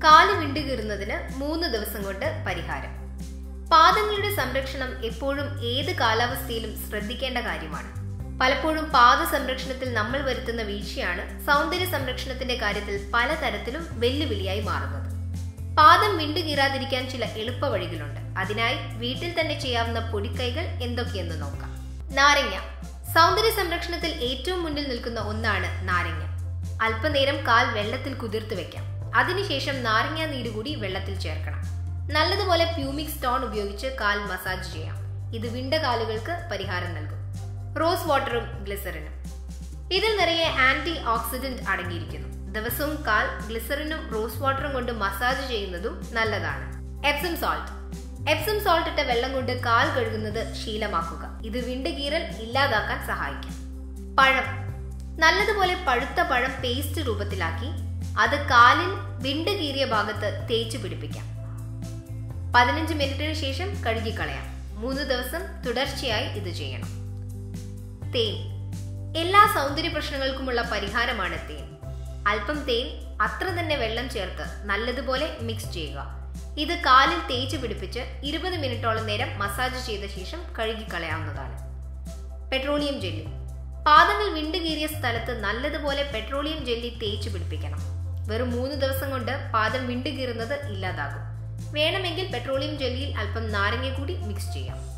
കാല് വിണ്ടുകീറുന്നതിന് മൂന്ന് ദിവസം കൊണ്ട് പരിഹാരം പാദങ്ങളുടെ സംരക്ഷണം എപ്പോഴും ഏത് കാലാവസ്ഥയിലും ശ്രദ്ധിക്കേണ്ട കാര്യമാണ് പലപ്പോഴും പാദ സംരക്ഷണത്തിൽ നമ്മൾ വരുത്തുന്ന വീഴ്ചയാണ് സൗന്ദര്യ സംരക്ഷണത്തിന്റെ കാര്യത്തിൽ പലതരത്തിലും വെല്ലുവിളിയായി മാറുന്നത് പാദം വിണ്ടുകീറാതിരിക്കാൻ ചില എളുപ്പ വഴികളുണ്ട് അതിനായി വീട്ടിൽ തന്നെ ചെയ്യാവുന്ന പൊടിക്കൈകൾ എന്തൊക്കെയെന്ന് നോക്കാം നാരങ്ങ സൗന്ദര്യ സംരക്ഷണത്തിൽ ഏറ്റവും മുന്നിൽ നിൽക്കുന്ന ഒന്നാണ് നാരങ്ങ അല്പനേരം കാൽ വെള്ളത്തിൽ കുതിർത്ത് വെക്കാം അതിനുശേഷം നാരങ്ങ നീര് കൂടി വെള്ളത്തിൽ ചേർക്കണം നല്ലതുപോലെ പ്യൂമിക് സ്റ്റോൺ ഉപയോഗിച്ച് കാൽ മസാജ് ചെയ്യാം ഇത് വിണ്ട കാലുകൾക്ക് പരിഹാരം നൽകും റോസ് വാട്ടറും ഗ്ലിസറിനും ഇതിൽ നിറയെ ആന്റി ഓക്സിഡന്റ് അടങ്ങിയിരിക്കുന്നു ദിവസവും കാൽ ഗ്ലിസറിനും റോസ് വാട്ടറും കൊണ്ട് മസാജ് ചെയ്യുന്നതും നല്ലതാണ് എപ്സം സോൾട്ട് എപ്സം സോൾട്ട് ഇട്ട വെള്ളം കൊണ്ട് കാൽ കഴുകുന്നത് ശീലമാക്കുക ഇത് വിണ്ടുകീറൽ ഇല്ലാതാക്കാൻ സഹായിക്കും പഴം നല്ലതുപോലെ പഴുത്ത പഴം പേസ്റ്റ് രൂപത്തിലാക്കി അത് കാലിൽ വിണ്ടുകീറിയ ഭാഗത്ത് തേച്ച് പിടിപ്പിക്കാം പതിനഞ്ച് മിനിറ്റിന് ശേഷം കഴുകിക്കളയാം മൂന്ന് ദിവസം തുടർച്ചയായി ഇത് ചെയ്യണം തേൻ എല്ലാ സൗന്ദര്യ പ്രശ്നങ്ങൾക്കുമുള്ള പരിഹാരമാണ് തേൻ അല്പം തേൻ അത്ര തന്നെ വെള്ളം ചേർത്ത് നല്ലതുപോലെ മിക്സ് ചെയ്യുക ഇത് കാലിൽ തേച്ച് പിടിപ്പിച്ച് ഇരുപത് മിനിറ്റോളം നേരം മസാജ് ചെയ്ത ശേഷം കഴുകിക്കളയാവുന്നതാണ് പെട്രോളിയം ജെല്ലി പാദങ്ങൾ വിണ്ടുകീറിയ സ്ഥലത്ത് നല്ലതുപോലെ പെട്രോളിയം ജെല്ലി തേച്ച് പിടിപ്പിക്കണം വെറും മൂന്ന് ദിവസം കൊണ്ട് പാദം വിണ്ടുകീറുന്നത് ഇല്ലാതാകും വേണമെങ്കിൽ പെട്രോളിയം ജെല്ലിയിൽ അല്പം നാരങ്ങ കൂടി മിക്സ് ചെയ്യാം